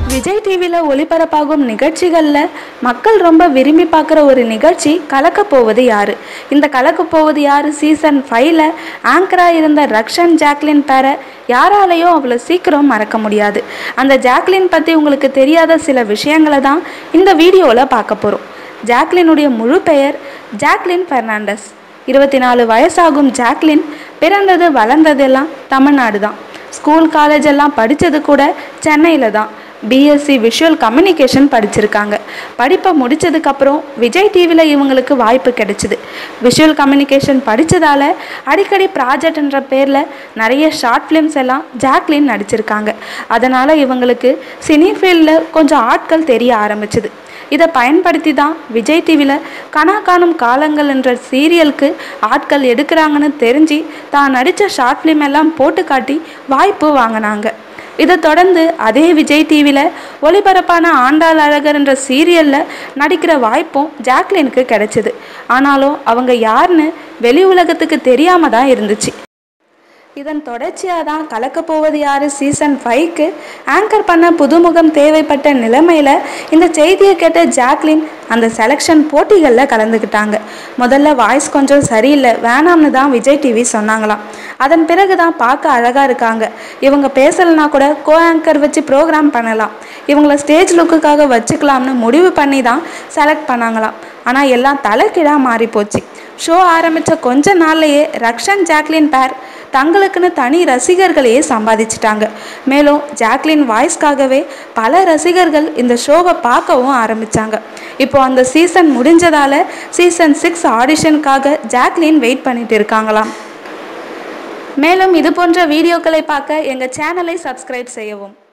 விஜய் டிவியில் ஒளிபரப்பாகும் நிகழ்ச்சிகளில் மக்கள் ரொம்ப விரும்பி பார்க்குற ஒரு நிகழ்ச்சி கலக்கப் போவது யாரு இந்த கலக்கப் போவது யாரு சீசன் ஃபைவ்ல ஆங்கராக இருந்த ரக்ஷன் ஜாக்லின் பேரை யாராலையும் அவ்வளோ சீக்கிரம் மறக்க முடியாது அந்த ஜாக்லின் பற்றி உங்களுக்கு தெரியாத சில விஷயங்களை தான் இந்த வீடியோவில் பார்க்க போகிறோம் ஜாக்லினுடைய முழு பெயர் ஜாக்லின் பெர்னாண்டஸ் இருபத்தி நாலு வயசாகும் ஜாக்லின் பிறந்தது வளர்ந்ததெல்லாம் தமிழ்நாடு தான் ஸ்கூல் காலேஜ் எல்லாம் படித்தது கூட சென்னையில் தான் பிஎஸ்சி விஷுவல் கம்யூனிகேஷன் படிச்சிருக்காங்க படிப்பை முடித்ததுக்கப்புறம் விஜய் டிவியில் இவங்களுக்கு வாய்ப்பு கிடைச்சிது விஷுவல் கம்யூனிகேஷன் படித்ததால் அடிக்கடி ப்ராஜெக்ட்ன்ற பேரில் நிறைய ஷார்ட் ஃபிலிம்ஸ் எல்லாம் ஜாக்லின் நடிச்சிருக்காங்க அதனால் இவங்களுக்கு சினி ஃபீல்டில் கொஞ்சம் ஆட்கள் தெரிய ஆரம்பிச்சுது இதை பயன்படுத்தி தான் விஜய் டிவியில் கனா காணும் காலங்கள் என்ற சீரியலுக்கு ஆட்கள் எடுக்கிறாங்கன்னு தெரிஞ்சு தான் நடித்த ஷார்ட் ஃபிலிம் எல்லாம் போட்டு காட்டி வாய்ப்பு வாங்கினாங்க இதை தொடர்ந்து அதே விஜய் டிவியில் ஒளிபரப்பான ஆண்டாள் அழகர் என்ற சீரியலில் நடிக்கிற வாய்ப்பும் ஜாக்லினுக்கு கிடைச்சிது ஆனாலும் அவங்க யாருன்னு வெளி உலகத்துக்கு தெரியாமல் தான் இருந்துச்சு இதன் தொடர்ச்சியாக தான் கலக்கப் போவது யாரு சீசன் ஃபைவ்க்கு ஆங்கர் பண்ண புதுமுகம் தேவைப்பட்ட நிலைமையில் இந்த செய்தியை கேட்ட ஜாக்லின் அந்த செலெக்ஷன் போட்டிகளில் கலந்துக்கிட்டாங்க முதல்ல வாய்ஸ் கொஞ்சம் சரியில்லை வேணாம்னு தான் விஜய் டிவி சொன்னாங்களாம் அதன் பிறகு தான் பார்க்க அழகாக இருக்காங்க இவங்க பேசலைனா கூட கோ ஆங்கர் வச்சு ப்ரோக்ராம் பண்ணலாம் இவங்கள ஸ்டேஜ் லுக்குக்காக வச்சுக்கலாம்னு முடிவு பண்ணி தான் செலக்ட் பண்ணாங்களாம் ஆனால் எல்லாம் தலைக்கீழாக மாறி போச்சு ஷோ ஆரம்பித்த கொஞ்ச நாள்லையே ரக்ஷன் ஜாக்லின் பேர் தங்களுக்குன்னு தனி ரசிகர்களையே சம்பாதிச்சிட்டாங்க மேலும் ஜாக்லின் வாய்ஸ்க்காகவே பல ரசிகர்கள் இந்த ஷோவை பார்க்கவும் ஆரம்பித்தாங்க இப்போ அந்த சீசன் முடிஞ்சதால சீசன் சிக்ஸ் ஆடிஷனுக்காக ஜாக்லின் வெயிட் பண்ணிட்டு இருக்காங்களாம் மேலும் இது போன்ற வீடியோக்களை பார்க்க எங்கள் சேனலை சப்ஸ்கிரைப் செய்யவும்